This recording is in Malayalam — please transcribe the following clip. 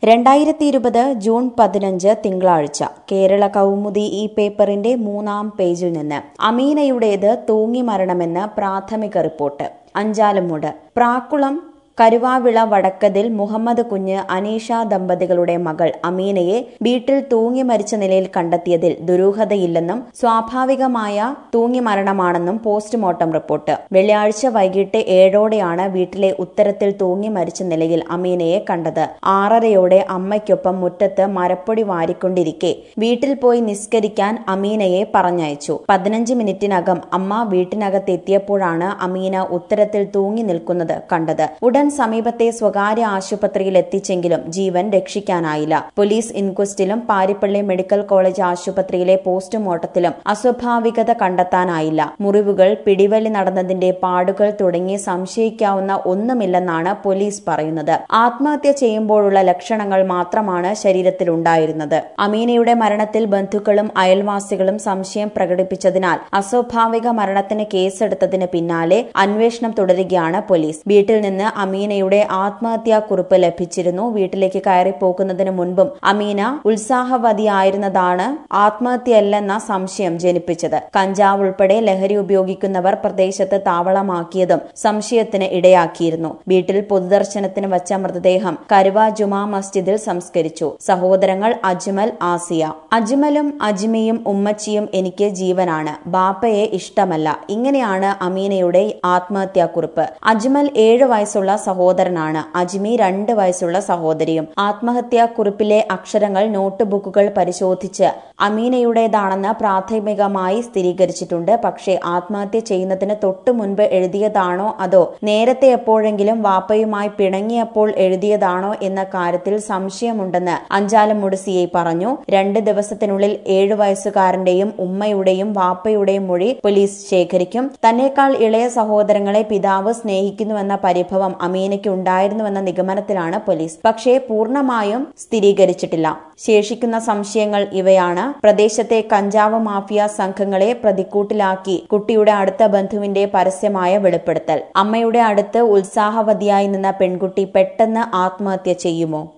രണ്ടായിരത്തി ഇരുപത് ജൂൺ പതിനഞ്ച് തിങ്കളാഴ്ച കേരള കൗമുദി ഈ പേപ്പറിന്റെ മൂന്നാം പേജിൽ നിന്ന് അമീനയുടേത് തൂങ്ങി മരണമെന്ന് പ്രാഥമിക റിപ്പോർട്ട് അഞ്ചാലുമൂട് പ്രാക്കുളം കരുവാവിള വടക്കതിൽ മുഹമ്മദ് കുഞ്ഞ് അനീഷ ദമ്പതികളുടെ മകൾ അമീനയെ വീട്ടിൽ തൂങ്ങി മരിച്ച നിലയിൽ കണ്ടെത്തിയതിൽ ദുരൂഹതയില്ലെന്നും സ്വാഭാവികമായ തൂങ്ങി മരണമാണെന്നും പോസ്റ്റ്മോർട്ടം റിപ്പോർട്ട് വെള്ളിയാഴ്ച വൈകിട്ട് ഏഴോടെയാണ് വീട്ടിലെ ഉത്തരത്തിൽ തൂങ്ങി മരിച്ച നിലയിൽ അമീനയെ കണ്ടത് ആറരയോടെ അമ്മയ്ക്കൊപ്പം മുറ്റത്ത് മരപ്പൊടി വാരിക്കൊണ്ടിരിക്കെ വീട്ടിൽ പോയി നിസ്കരിക്കാൻ അമീനയെ പറഞ്ഞയച്ചു പതിനഞ്ച് മിനിറ്റിനകം അമ്മ വീട്ടിനകത്തെത്തിയപ്പോഴാണ് അമീന ഉത്തരത്തിൽ തൂങ്ങി നിൽക്കുന്നത് കണ്ടത് ഉടൻ സമീപത്തെ സ്വകാര്യ ആശുപത്രിയിൽ എത്തിച്ചെങ്കിലും ജീവൻ രക്ഷിക്കാനായില്ല പോലീസ് ഇൻക്വസ്റ്റിലും പാരിപ്പള്ളി മെഡിക്കൽ കോളേജ് ആശുപത്രിയിലെ പോസ്റ്റ്മോർട്ടത്തിലും അസ്വാഭാവികത കണ്ടെത്താനായില്ല മുറിവുകൾ പിടിവലി നടന്നതിന്റെ പാടുകൾ തുടങ്ങി സംശയിക്കാവുന്ന ഒന്നുമില്ലെന്നാണ് പോലീസ് പറയുന്നത് ആത്മഹത്യ ചെയ്യുമ്പോഴുള്ള ലക്ഷണങ്ങൾ മാത്രമാണ് ശരീരത്തിലുണ്ടായിരുന്നത് അമീനയുടെ മരണത്തിൽ ബന്ധുക്കളും അയൽവാസികളും സംശയം പ്രകടിപ്പിച്ചതിനാൽ അസ്വാഭാവിക മരണത്തിന് കേസെടുത്തതിന് പിന്നാലെ അന്വേഷണം തുടരുകയാണ് പോലീസ് വീട്ടിൽ നിന്ന് അമീനയുടെ ആത്മഹത്യാക്കുറിപ്പ് ലഭിച്ചിരുന്നു വീട്ടിലേക്ക് കയറി പോകുന്നതിന് മുൻപും അമീന ഉത്സാഹവതിയായിരുന്നതാണ് ആത്മഹത്യയല്ലെന്ന സംശയം ജനിപ്പിച്ചത് കഞ്ചാവ് ഉൾപ്പെടെ ലഹരി ഉപയോഗിക്കുന്നവർ പ്രദേശത്ത് താവളമാക്കിയതും സംശയത്തിന് ഇടയാക്കിയിരുന്നു വീട്ടിൽ പൊതുദർശനത്തിന് വച്ച മൃതദേഹം കരുവ ജുമാ മസ്ജിദിൽ സംസ്കരിച്ചു സഹോദരങ്ങൾ അജ്മൽ ആസിയ അജ്മലും അജ്മിയും ഉമ്മച്ചിയും എനിക്ക് ജീവനാണ് ബാപ്പയെ ഇഷ്ടമല്ല ഇങ്ങനെയാണ് അമീനയുടെ ആത്മഹത്യാക്കുറിപ്പ് അജ്മൽ ഏഴു വയസ്സുള്ള സഹോദരനാണ് അജ്മി രണ്ട് വയസ്സുള്ള സഹോദരിയും ആത്മഹത്യാക്കുറിപ്പിലെ അക്ഷരങ്ങൾ നോട്ട് ബുക്കുകൾ പരിശോധിച്ച് അമീനയുടേതാണെന്ന് പ്രാഥമികമായി സ്ഥിരീകരിച്ചിട്ടുണ്ട് പക്ഷേ ആത്മഹത്യ ചെയ്യുന്നതിന് തൊട്ടു മുൻപ് എഴുതിയതാണോ അതോ നേരത്തെ എപ്പോഴെങ്കിലും വാപ്പയുമായി പിണങ്ങിയപ്പോൾ എഴുതിയതാണോ എന്ന കാര്യത്തിൽ സംശയമുണ്ടെന്ന് അഞ്ചാലം മുടുസിയെ പറഞ്ഞു രണ്ട് ദിവസത്തിനുള്ളിൽ ഏഴു വയസ്സുകാരന്റെയും ഉമ്മയുടെയും വാപ്പയുടെയും മൊഴി പോലീസ് ശേഖരിക്കും തന്നേക്കാൾ ഇളയ സഹോദരങ്ങളെ പിതാവ് സ്നേഹിക്കുന്നുവെന്ന പരിഭവം അമീനയ്ക്ക് ഉണ്ടായിരുന്നുവെന്ന നിഗമനത്തിലാണ് പോലീസ് പക്ഷേ പൂർണ്ണമായും സ്ഥിരീകരിച്ചിട്ടില്ല ശേഷിക്കുന്ന സംശയങ്ങൾ ഇവയാണ് പ്രദേശത്തെ കഞ്ചാവ് മാഫിയ സംഘങ്ങളെ പ്രതിക്കൂട്ടിലാക്കി കുട്ടിയുടെ അടുത്ത ബന്ധുവിന്റെ പരസ്യമായ വെളിപ്പെടുത്തൽ അമ്മയുടെ അടുത്ത് ഉത്സാഹവതിയായി നിന്ന പെൺകുട്ടി പെട്ടെന്ന് ആത്മഹത്യ ചെയ്യുമോ